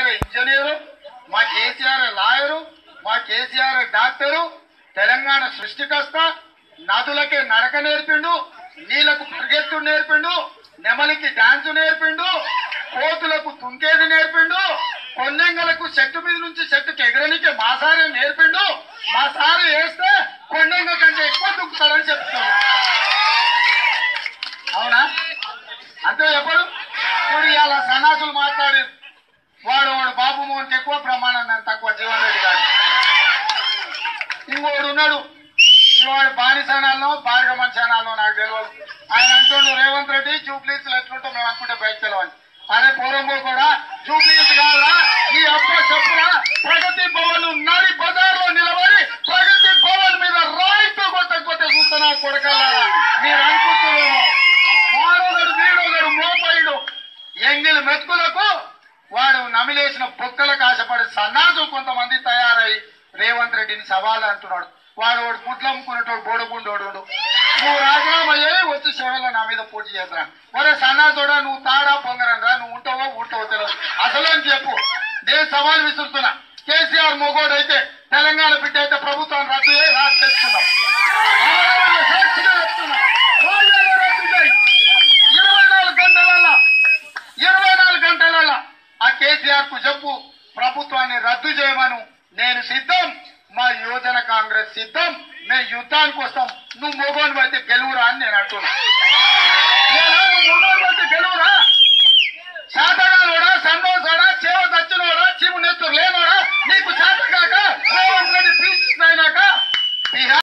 KCR engineer మా KCR lawyer మా KCR doctor Telangana సృష్టికర్త నదులకి నడక నేర్పిండు నీళ్లకు పరిగెత్తు నేర్పిండు నెమలికి డాన్స్ నేర్పిండు కోతులకు తుంకేది నేర్పిండు కొండెంగలకు చెట్టు మీద నుంచి చెట్టుకి ఎగరనికి మా సారే నేర్పిండు మా సారు వేస్తే కొండెంగ కంటే ఎక్కువ దుక్కుతాడని చెప్తున్నాడు అవునా అంతే చెప్పడు ఇప్పుడు ఇవాళ సన్నాసులు మాట్లాడి వాడు వాడు బాబు మోహన్కి ఎక్కువ ప్రమాణం నేను తక్కువ జీవన్ రెడ్డి గారు ఇంకోడు ఉన్నాడు వాడు బానిసానాల్లో భార్గమన్ ఛానల్లో నాకు తెలియదు ఆయన అంటుండు రేవంత్ రెడ్డి జూబ్లీస్ ఎట్లుంటో మేము అనుకుంటే బయట తెలవని అరే పూర్వంలో కూడా జూబ్లీస్ కాదురా ఈ అబ్బ చెప్పురా ప్రగతి భవన్ నడి బజార్లో నిలబడి ప్రగతి భవన్ మీద రాయితో కొట్టకపోతే చూస్తున్నా కొడకల్లారా మీరు అనుకుంటున్నాము మానవుడు వీడొకడు మోపైడు ఎంగిలి మెతుకులకు వాడు నమిలేసిన బొక్కలకు ఆశపడి సన్నాసు కొంతమంది తయారై రేవంత్ రెడ్డిని సవాలు అంటున్నాడు వాడు వాడు గుడ్లు అమ్ముకునేటోడు బోడగుండోడు నువ్వు రాజీనామా అయ్యి వచ్చి సేవల్లో నా మీద పోటీ చేద్దా ఒరే సన్నాసుడా నువ్వు తాడా పొంగరని రా నువ్వు ఉంటావో ఉంటావో తెలియదు అసలు అని చెప్పు నేను సవాల్ విసురుతున్నా కేసీఆర్ మొగోడు అయితే తెలంగాణ బిడ్డ అయితే ప్రభుత్వం రద్దు చేయి రాసి తెచ్చుకుందాం ఆడవాళ్ళ సాక్షిగా చెప్తున్నా. రోజులలో రద్దు చేయి. ఇరవై నాలుగు గంటలల్లా ఇరవై నాలుగు గంటలల్లా ఆ కేసీఆర్ కు చెప్పు ప్రభుత్వాన్ని రద్దు చేయమను నేను సిద్ధం మా యువజన కాంగ్రెస్ సిద్ధం మేము యుద్ధానికి వస్తాం నువ్వు మొగోని అయితే గెలువురా అని నేను అంటున్నా ఏరా, నువ్వు మొగోని అయితే గెలువురా శాతగానోడా సన్నోసాడా చేవ దచ్చినోడా చీము నెత్తురు లేనోడా నీకు చేత కాక రేవంత్ రెడ్డి పీస్ అయినాక బీహార్